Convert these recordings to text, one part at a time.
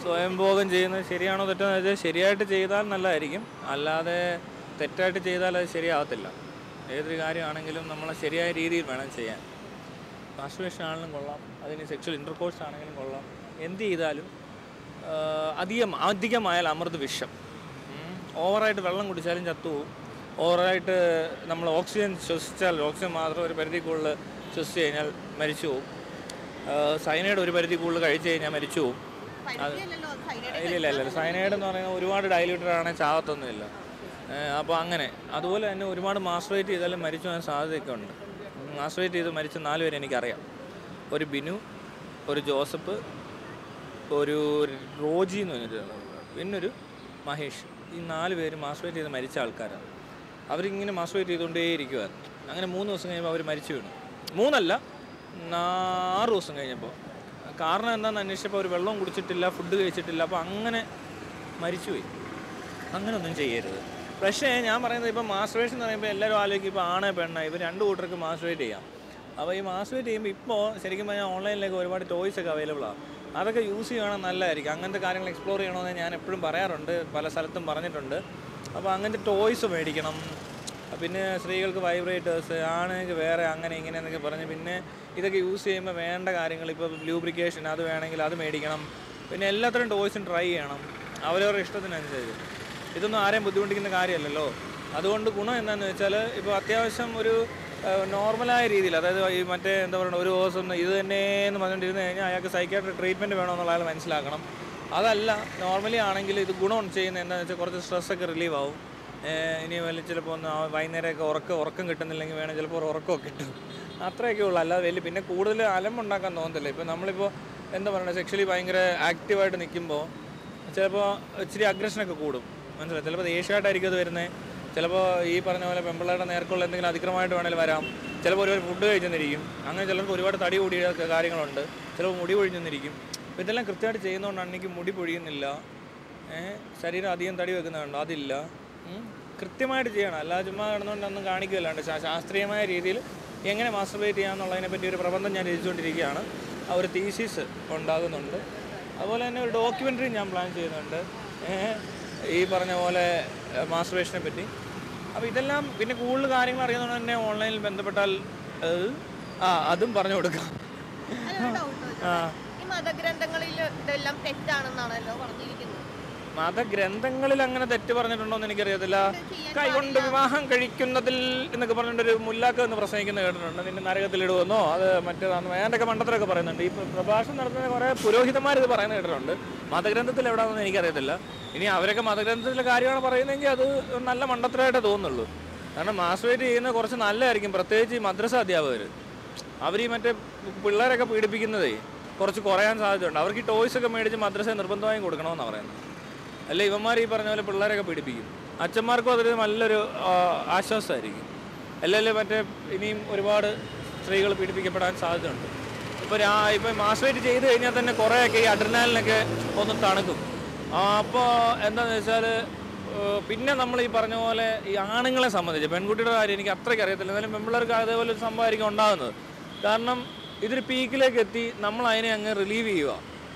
സ്വയംഭോഗം ചെയ്യുന്നത് ശരിയാണോ തെറ്റാന്ന് വെച്ചാൽ ശരിയായിട്ട് ചെയ്താൽ നല്ലതായിരിക്കും അല്ലാതെ തെറ്റായിട്ട് ചെയ്താൽ അത് ശരിയാവത്തില്ല ഏതൊരു കാര്യമാണെങ്കിലും നമ്മൾ ശരിയായ രീതിയിൽ വേണം ചെയ്യാൻ മാസ്റ്റുവേഷൻ ആണെങ്കിലും കൊള്ളാം അതിന് സെക്ഷൽ ഇൻ്റർകോഴ്സ് ആണെങ്കിലും കൊള്ളാം എന്ത് ചെയ്താലും ആ, അധികം അധികമായാൽ അമൃത് വിഷം ഉം. ഓവറായിട്ട് വെള്ളം കുടിച്ചാലും ചത്തുപോകും ഓവറായിട്ട് നമ്മൾ ഓക്സിജൻ ശ്വസിച്ചാൽ ഓക്സിജൻ മാത്രം ഒരു പരിധി കൂടുതൽ ശ്വസിച്ച് കഴിഞ്ഞാൽ മരിച്ചു പോകും സൈനൈഡ് ഒരു പരിധി കൂടുതൽ കഴിച്ചു കഴിഞ്ഞാൽ മരിച്ചു പോകും പരിധിയല്ലല്ലോ സൈനൈഡ് ഇല്ല ഇല്ല ഇല്ല സൈനൈഡ് എന്ന് പറയുന്നത് ഒരുപാട് ഡൈല്യൂട്ടഡ് ആണെങ്കിൽ ചാവത്തൊന്നുമില്ല അപ്പോൾ അങ്ങനെ അതുപോലെ തന്നെ ഒരുപാട് മാസ്ട്രേറ്റ് ചെയ്താലും മരിച്ചു പോകാൻ സാധ്യതയൊക്കെ ഉണ്ട് മാസ്ട്രേറ്റ് ചെയ്ത് മരിച്ച നാല് പേരെ എനിക്കറിയാം ഒരു ബിനു ഒരു ജോസഫ് ഒരു റോജി എന്ന് പറഞ്ഞിട്ട് പിന്നൊരു മഹേഷ് ഈ നാല് പേര് മാസ്ട്രേറ്റ് ചെയ്ത് മരിച്ച ആൾക്കാരാണ് അവരിങ്ങനെ മാസ്ട്രേറ്റ് ചെയ്തുകൊണ്ടേ ഇരിക്കുവായിരുന്നു അങ്ങനെ മൂന്ന് ദിവസം കഴിയുമ്പോൾ അവർ മരിച്ചു വീണു മൂന്നല്ല നാ- ആറ് ദിവസം കഴിഞ്ഞപ്പോൾ കാരണം എന്താണെന്ന് അന്വേഷിച്ചപ്പോൾ അവർ വെള്ളം കുടിച്ചിട്ടില്ല ഫുഡ് കഴിച്ചിട്ടില്ല അപ്പോൾ അങ്ങനെ മരിച്ചുപോയി അങ്ങനെ ഒന്നും ചെയ്യരുത് പക്ഷേ ഞാൻ പറയുന്നത് ഇപ്പോൾ മാസ്ട്രേഷൻ എന്ന് പറയുമ്പോൾ എല്ലാവരും ആലോചിക്കും ഇപ്പോൾ ആണ് പെണ്ണ ഇവർ രണ്ട് കൂട്ടർക്ക് മാസ്ട്രേറ്റ് ചെയ്യാം അപ്പോൾ ഈ മാസ്ട്രേറ്റ് ചെയ്യുമ്പോൾ ഇപ്പോൾ ശരിക്കും പറഞ്ഞാൽ ഓൺലൈനിലേക്ക് ഒരുപാട് ടോയ്സ് ഒക്കെ അവൈലബിൾ ആണ് അതൊക്കെ യൂസ് ചെയ്യണം നല്ലതായിരിക്കും അങ്ങനത്തെ കാര്യങ്ങൾ എക്സ്പ്ലോർ ചെയ്യണമെന്ന് ഞാൻ എപ്പോഴും പറയാറുണ്ട് പല സ്ഥലത്തും പറഞ്ഞിട്ടുണ്ട് അപ്പോൾ അങ്ങനത്തെ ടോയ്സ് മേടിക്കണം പിന്നെ സ്ത്രീകൾക്ക് വൈബ്രേറ്റേഴ്സ് ആണെങ്കിൽ വേറെ അങ്ങനെ ഇങ്ങനെ എന്നൊക്കെ പറഞ്ഞ് പിന്നെ ഇതൊക്കെ യൂസ് ചെയ്യുമ്പോൾ വേണ്ട കാര്യങ്ങൾ ഇപ്പോൾ ലൂബ്രിക്കേഷൻ അത് വേണമെങ്കിൽ അത് മേടിക്കണം പിന്നെ എല്ലാത്തരം ടോയ്സും ട്രൈ ചെയ്യണം അവരവരുടെ ഇഷ്ടത്തിനനുസരിച്ച് ഇതൊന്നും ആരെയും ബുദ്ധിമുട്ടിക്കുന്ന കാര്യമല്ലല്ലോ അതുകൊണ്ട് ഗുണം എന്താണെന്ന് വെച്ചാൽ ഇപ്പോൾ അത്യാവശ്യം ഒരു നോർമലായ രീതിയിൽ അതായത് ഈ മറ്റേ എന്താ പറയുക ഒരു ദിവസം ഇത് തന്നെ എന്ന് പറഞ്ഞുകൊണ്ടിരുന്ന് കഴിഞ്ഞാൽ അയാൾക്ക് സൈക്കാട്രി ട്രീറ്റ്മെൻറ്റ് വേണമെന്നുള്ള അയാൾ മനസ്സിലാക്കണം അതല്ല നോർമലി ആണെങ്കിൽ ഇത് ഗുണം ചെയ്യുന്നത് എന്താണെന്ന് വെച്ചാൽ കുറച്ച് സ്ട്രെസ്സൊക്കെ റിലീവ് ആവും ഏഹ് ഇനി വല്ല ചിലപ്പോൾ ഒന്ന് ആ വൈകുന്നേരമൊക്കെ ഉറക്കം ഉറക്കം കിട്ടുന്നില്ലെങ്കിൽ വേണം ചിലപ്പോൾ ഒരു ഉറക്കമൊക്കെ കിട്ടും അത്രയൊക്കെ ഉള്ളൂ അല്ലാതെ വലിയ പിന്നെ കൂടുതൽ അലമ്പുണ്ടാക്കാൻ തോന്നത്തില്ല ഇപ്പോൾ നമ്മളിപ്പോൾ എന്താ പറയുക സെക്ഷലി ഭയങ്കര ആക്റ്റീവായിട്ട് നിൽക്കുമ്പോൾ ചിലപ്പോൾ ഇച്ചിരി അഗ്രഷനൊക്കെ കൂടും മനസ്സിലായി ചിലപ്പോൾ ദേഷ്യമായിട്ടായിരിക്കും അത് വരുന്നത് ചിലപ്പോൾ ഈ പറഞ്ഞ പോലെ പെമ്പിള്ളേരുടെ നേർക്കുള്ള എന്തെങ്കിലും അതിക്രമമായിട്ട് വേണമെങ്കിൽ വരാം ചിലപ്പോൾ ഒരുപാട് ഫുഡ് കഴിച്ചെന്നിരിക്കും അങ്ങനെ ചിലർക്ക് ഒരുപാട് തടി കൂടിയ കാര്യങ്ങളുണ്ട് ചിലപ്പോൾ മുടി പൊഴിഞ്ഞെന്നിരിക്കും അപ്പോൾ ഇതെല്ലാം കൃത്യമായിട്ട് ചെയ്യുന്നതുകൊണ്ടാണ് എനിക്ക് മുടി പൊഴിയുന്നില്ല ഏഹ് ശരീരം അധികം തടി വെക്കുന്നുണ്ടോ അതില്ല ഉം. കൃത്യമായിട്ട് ചെയ്യണം അല്ലാതെ ചുമ്മാ കിടന്നുകൊണ്ടൊന്നും കാണിക്കുകയല്ലാണ്ട് ശാ- ശാസ്ത്രീയമായ രീതിയിൽ എങ്ങനെ മാസ്റ്റർബേറ്റ് ചെയ്യാമെന്നുള്ളതിനെ പറ്റി ഒരു പ്രബന്ധം ഞാൻ രചിച്ചുകൊണ്ടിരിക്കുകയാണ് ആ ഒരു തീസിസ് ഉണ്ടാകുന്നുണ്ട് അതുപോലെ തന്നെ ഒരു ഡോക്യുമെൻ്ററി ഞാൻ പ്ലാൻ ചെയ്യുന്നുണ്ട് ഏഹ് ഈ പറഞ്ഞ പോലെ മാസ്റ്റർബേഷനെ പറ്റി അപ്പോൾ ഇതെല്ലാം പിന്നെ കൂടുതൽ കാര്യങ്ങൾ അറിയുന്നതുകൊണ്ട് തന്നെ ഓൺലൈനിൽ ബന്ധപ്പെട്ടാൽ ഏഹ്, ആ അതും പറഞ്ഞു കൊടുക്കാം അതൊരു ഡൗട്ട് ആ ഈ മതഗ്രന്ഥങ്ങളിൽ ഇതെല്ലാം തെറ്റാണെന്നാണല്ലോ പറഞ്ഞിരിക്കുന്നത് മതഗ്രന്ഥങ്ങളിൽ അങ്ങനെ തെറ്റ് പറഞ്ഞിട്ടുണ്ടോ എന്ന് എനിക്കറിയത്തില്ല കൈകൊണ്ട് വിവാഹം കഴിക്കുന്നതിൽ എന്നൊക്കെ പറഞ്ഞിട്ടൊരു മുല്ലാക്ക എന്ന് പ്രസംഗിക്കുന്ന കേട്ടിട്ടുണ്ട് നിന്റെ നരകത്തിലിടുമെന്നോ അത് മറ്റേതാണെന്നോ വേണ്ടൊക്കെ മണ്ടത്തരൊക്കെ പറയുന്നുണ്ട് ഈ പ്രഭാഷണം നടത്തുന്ന കുറേ പുരോഹിതന്മാർ ഇത് പറയുന്ന കേട്ടിട്ടുണ്ട് മതഗ്രന്ഥത്തിൽ എവിടെയാണെന്ന് എനിക്കറിയത്തില്ല ഇനി അവരൊക്കെ മതഗ്രന്ഥത്തിലെ കാര്യമാണ് പറയുന്നതെങ്കിൽ അത് നല്ല മണ്ടത്തരമായിട്ടേ തോന്നുന്നുള്ളൂ കാരണം മാസ്വേറ്റ് ചെയ്യുന്നത് കുറച്ച് നല്ലതായിരിക്കും പ്രത്യേകിച്ച് ഈ മദ്രസ അധ്യാപകർ അവർ ഈ മറ്റേ പിള്ളേരൊക്കെ പീഡിപ്പിക്കുന്നതേ കുറച്ച് കുറയാൻ സാധ്യതയുണ്ട് അവർക്ക് ഈ ടോയ്സ് ഒക്കെ മേടിച്ച് മദ്രസ നിർബന്ധമായും കൊടുക്കണമെന്നാണ് പറയുന്നത് അല്ല ഇവന്മാർ ഈ പറഞ്ഞ പോലെ പിള്ളേരൊക്കെ പീഡിപ്പിക്കും അച്ഛന്മാർക്കും അതൊരു നല്ലൊരു ആ, ആശ്വാസമായിരിക്കും അല്ലെങ്കിൽ മറ്റേ ഇനിയും ഒരുപാട് സ്ത്രീകൾ പീഡിപ്പിക്കപ്പെടാൻ സാധ്യതയുണ്ട് ഇപ്പോൾ രാ ഇപ്പോൾ മാസ്വേറ്റ് ചെയ്ത് കഴിഞ്ഞാൽ തന്നെ കുറേയൊക്കെ ഈ അഡ്രിനാലിനൊക്കെ ഒന്ന് തണുക്കും അപ്പോൾ എന്താണെന്ന് വെച്ചാൽ പിന്നെ നമ്മൾ ഈ പറഞ്ഞ പോലെ ഈ ആണുങ്ങളെ സംബന്ധിച്ച് പെൺകുട്ടിയുടെ കാര്യം എനിക്ക് അത്രയ്ക്ക് അറിയത്തില്ല എന്നാലും പെൺപിള്ളേർക്ക് അതേപോലെ ഒരു സംഭവമായിരിക്കും ഉണ്ടാകുന്നത് കാരണം ഇതൊരു പീക്കിലേക്ക് എത്തി നമ്മൾ അതിനെ അങ്ങ് റിലീവ് ചെയ്യുക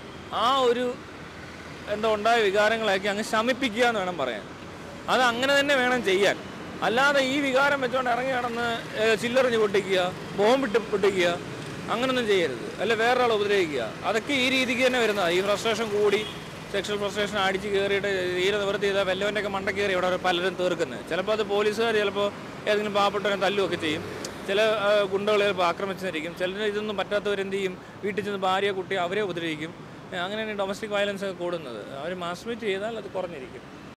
ആ ഒരു എന്താ ഉണ്ടായ വികാരങ്ങളൊക്കെ അങ്ങ് ശമിപ്പിക്കുക എന്ന് വേണം പറയാൻ അത് അങ്ങനെ തന്നെ വേണം ചെയ്യാൻ അല്ലാതെ ഈ വികാരം വെച്ചുകൊണ്ട് ഇറങ്ങി നടന്ന് ഏഹ്, ചില്ലെറിഞ്ഞ് പൊട്ടിക്കുക ബോംബിട്ട് പൊട്ടിക്കുക അങ്ങനൊന്നും ചെയ്യരുത് അല്ല വേറൊരാളെ ഉപദ്രവിക്കുക അതൊക്കെ ഈ രീതിക്ക് തന്നെ വരുന്നതാണ് ഈ ഫ്രസ്ട്രേഷൻ കൂടി സെക്ഷൽ ഫ്രസ്ട്രേഷൻ അടിച്ച് കയറിയിട്ട് തീരെ നിവൃത്തി ചെയ്താൽ വല്ലവൻ്റെ ഒക്കെ മണ്ട കയറി ഇവിടെ പലരും തീർക്കുന്നത് ചിലപ്പോൾ അത് പോലീസുകാർ ചിലപ്പോൾ ഏതെങ്കിലും പാവപ്പെട്ടവരെ തല്ലുമൊക്കെ ചെയ്യും ചില ആ, ഗുണ്ടകൾ ചിലപ്പോൾ ആക്രമിച്ചിരിക്കും ചിലർ ഇതൊന്നും പറ്റാത്തവരെന്ത് ചെയ്യും വീട്ടിൽ ചെന്ന് ഭാര്യ കുട്ടി അവരെ ഉപദ്രവിക്കും അങ്ങനെയാണ് ഡൊമസ്റ്റിക് വയലൻസ് ഒക്കെ കൂടുന്നത് അവർ മാസ്മേറ്റ് ചെയ്താൽ അത് കുറഞ്ഞിരിക്കും